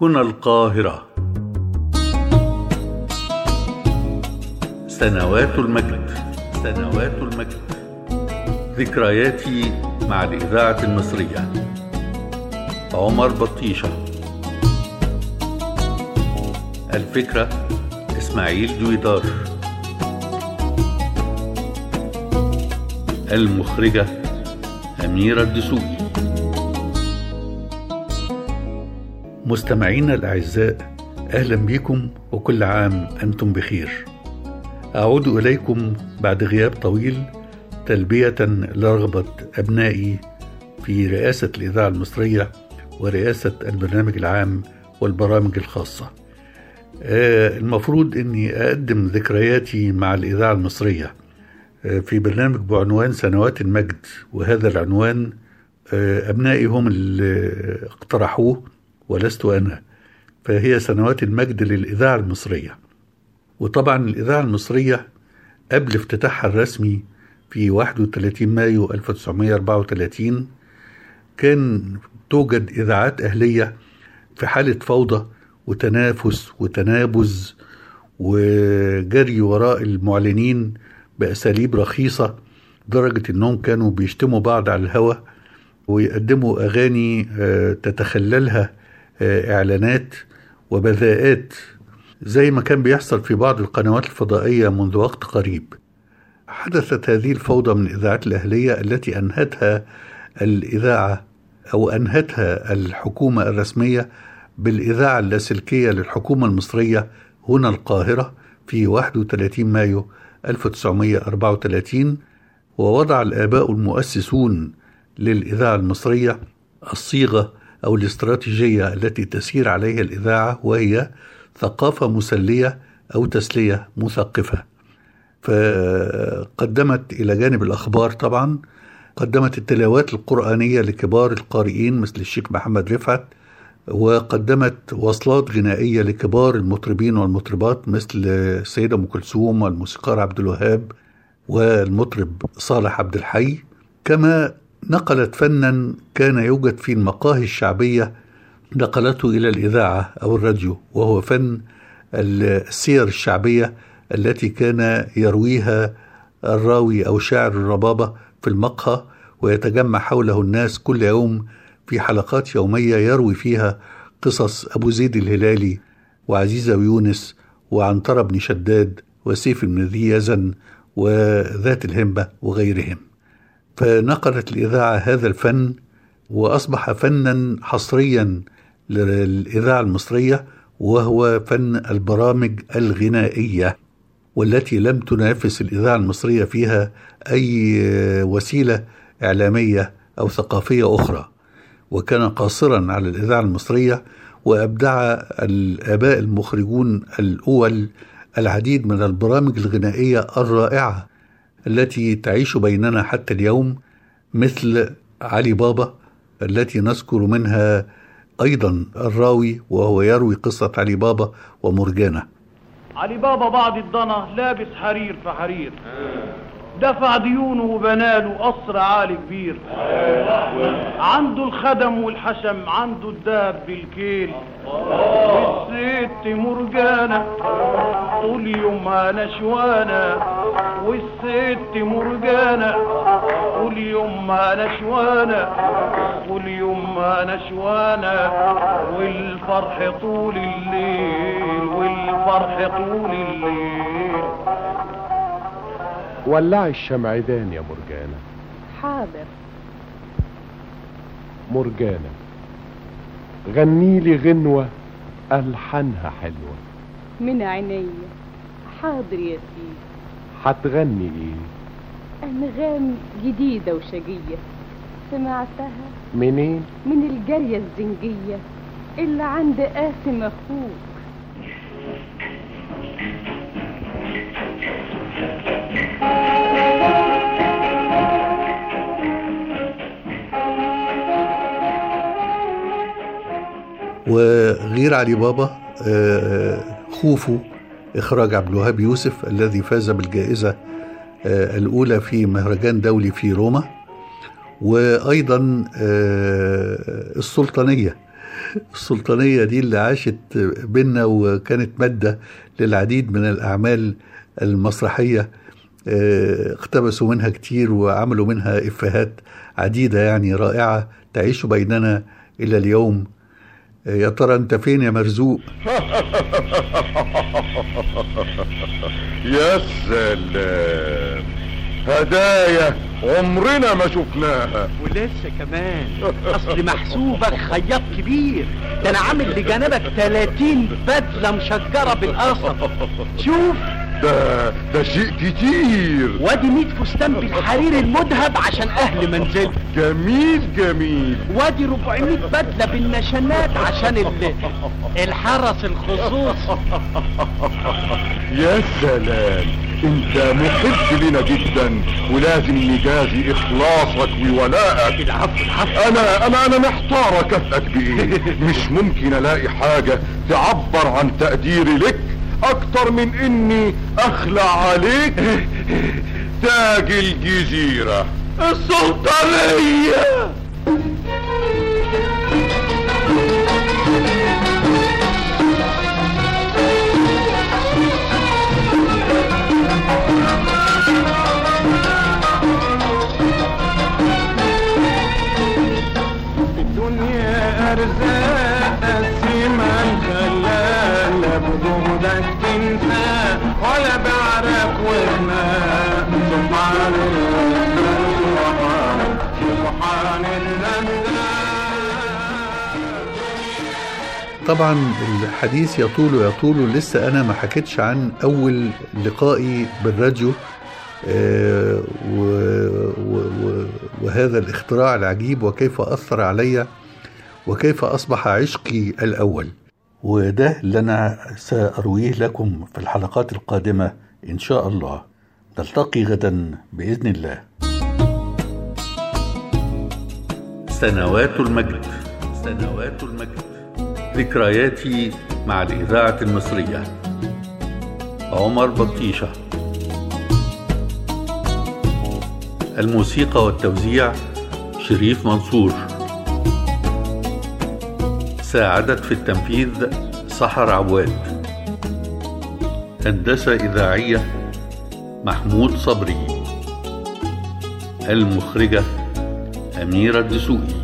هنا القاهرة سنوات المجد سنوات المجد ذكرياتي مع الإذاعة المصرية عمر بطيشة الفكرة إسماعيل دويدار المخرجة أميرة الدسوقي مستمعينا الأعزاء أهلا بكم وكل عام أنتم بخير أعود إليكم بعد غياب طويل تلبية لرغبة أبنائي في رئاسة الإذاعة المصرية ورئاسة البرنامج العام والبرامج الخاصة آه، المفروض أني أقدم ذكرياتي مع الإذاعة المصرية آه، في برنامج بعنوان سنوات المجد وهذا العنوان آه، أبنائي هم اللي اقترحوه ولست أنا فهي سنوات المجد للإذاعة المصرية وطبعا الإذاعة المصرية قبل افتتاحها الرسمي في 31 مايو 1934 كان توجد إذاعات أهلية في حالة فوضى وتنافس وتنابز وجري وراء المعلنين بأساليب رخيصة لدرجة إنهم كانوا بيشتموا بعض على الهوا ويقدموا أغاني آه، تتخللها آه، إعلانات وبذاءات زي ما كان بيحصل في بعض القنوات الفضائية منذ وقت قريب حدثت هذه الفوضى من الإذاعات الأهلية التي أنهتها الإذاعة أو أنهتها الحكومة الرسمية بالإذاعة اللاسلكية للحكومة المصرية هنا القاهرة في 31 مايو 1934 ووضع الآباء المؤسسون للإذاعة المصرية الصيغة أو الاستراتيجية التي تسير عليها الإذاعة وهي ثقافة مسلية أو تسلية مثقفة فقدمت إلى جانب الأخبار طبعا قدمت التلاوات القرآنية لكبار القارئين مثل الشيخ محمد رفعت وقدمت وصلات غنائية لكبار المطربين والمطربات مثل السيدة أم كلثوم والموسيقار عبد الوهاب والمطرب صالح عبد الحي كما نقلت فنا كان يوجد في المقاهي الشعبية نقلته إلى الإذاعة أو الراديو وهو فن السير الشعبية التي كان يرويها الراوي أو شاعر الربابة في المقهى ويتجمع حوله الناس كل يوم في حلقات يومية يروي فيها قصص أبو زيد الهلالي وعزيزة ويونس وعنترة بن شداد وسيف بن ذي يزن وذات الهمة وغيرهم فنقلت الإذاعة هذا الفن وأصبح فنا حصريا للإذاعة المصرية وهو فن البرامج الغنائية والتي لم تنافس الإذاعة المصرية فيها أي وسيلة إعلامية أو ثقافية أخرى وكان قاصرا على الإذاعة المصرية وأبدع الآباء المخرجون الأول العديد من البرامج الغنائية الرائعة التي تعيش بيننا حتى اليوم مثل علي بابا التي نذكر منها أيضا الراوي وهو يروي قصة علي بابا ومرجانة علي بابا بعد الضنا لابس حرير في حرير دفع ديونه وبناله قصر عالي كبير عنده الخدم والحشم عنده الدهب بالكيل والست مرجانة طول يومها نشوانة والست مرجانة طول يومها نشوانة طول يومها نشوانة والفرح طول الليل والفرح طول الليل ولعي الشمعدان يا مرجانة حاضر مرجانة غني لي غنوة ألحانها حلوة من عينيا حاضر يا سيدي هتغني ايه أنغام جديدة وشجية سمعتها منين من الجارية الزنجية اللي عند قاسم أخوك وغير علي بابا آه، خوفو إخراج عبد الوهاب يوسف الذي فاز بالجائزة آه، الأولى في مهرجان دولي في روما وأيضا آه، السلطانية السلطانية دي اللي عاشت بينا وكانت مادة للعديد من الأعمال المسرحية آه، اقتبسوا منها كتير وعملوا منها إفيهات عديدة يعني رائعة تعيش بيننا إلى اليوم آه، يا ترى أنت فين يا مرزوق يا سلام هدايا عمرنا ما شفناها ولسه كمان اصل محسوبك خياط كبير ده انا عامل لجنبك 30 بدله مشجره بالقصب شوف ده ده شيء كتير وادي 100 فستان بالحرير المذهب عشان اهل منزلي جميل جميل وادي 400 بدله بالنشانات عشان ال- الحرس الخصوصي يا سلام انت محب لنا جدا ولازم نجازي اخلاصك وولائك العفو العفو انا انا انا محتار اكافئك بايه مش ممكن الاقي حاجة تعبر عن تقديري لك اكتر من اني اخلع عليك تاج الجزيرة السلطانية الدنيا أرزاق قسيمة الخلال بجهدك تنسى ولا بعرف وماء سبحان الله سبحان الله طبعا الحديث يطول يطول لسه انا ما حكيتش عن اول لقائي بالراديو آه، و- و- و- وهذا الاختراع العجيب وكيف اثر علي وكيف اصبح عشقي الاول وده اللي انا سارويه لكم في الحلقات القادمه ان شاء الله نلتقي غدا باذن الله سنوات المجد سنوات المجد ذكرياتي مع الإذاعة المصرية عمر بطيشة الموسيقى والتوزيع شريف منصور ساعدت في التنفيذ سحر عواد هندسة إذاعية محمود صبري المخرجة أميرة الدسوقي